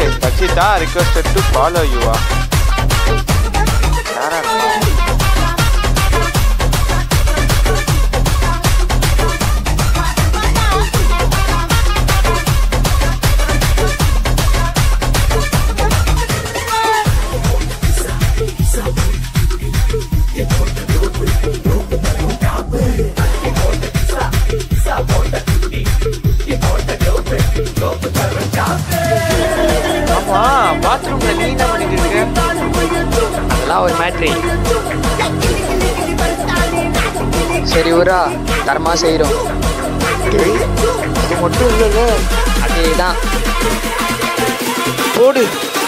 சச்சிதா requested to follow யூவா யாரா இருக்கும் ஆமா பாத்ரூம்ல நீ என்ன பண்ணிட்டு இருக்க அதெல்லாம் ஒரு மேட்ரி சரி ஊரா தரமா செய்கிறோம் அது மட்டும் இல்லைல்ல அதே தான் போடு